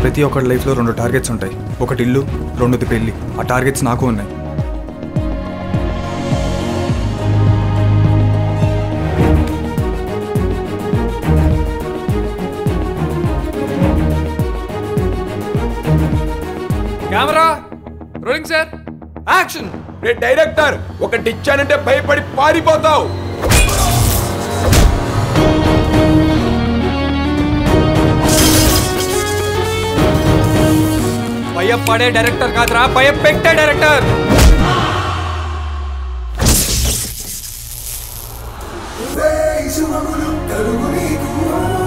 ప్రతి ఒక్కరి లైఫ్లో రెండు టార్గెట్స్ ఉంటాయి ఒకటి ఇల్లు రెండోది పెళ్ళి ఆ టార్గెట్స్ నాకు ఉన్నాయి కెమెరా రోలింగ్ సార్ యాక్షన్ రే డైరెక్టర్ ఒకటి ఇచ్చానంటే భయపడి పారిపోతావు భయపడే డైరెక్టర్ కాదురా భయపెట్టే డైరెక్టర్ శుభములు కలుగు నీకు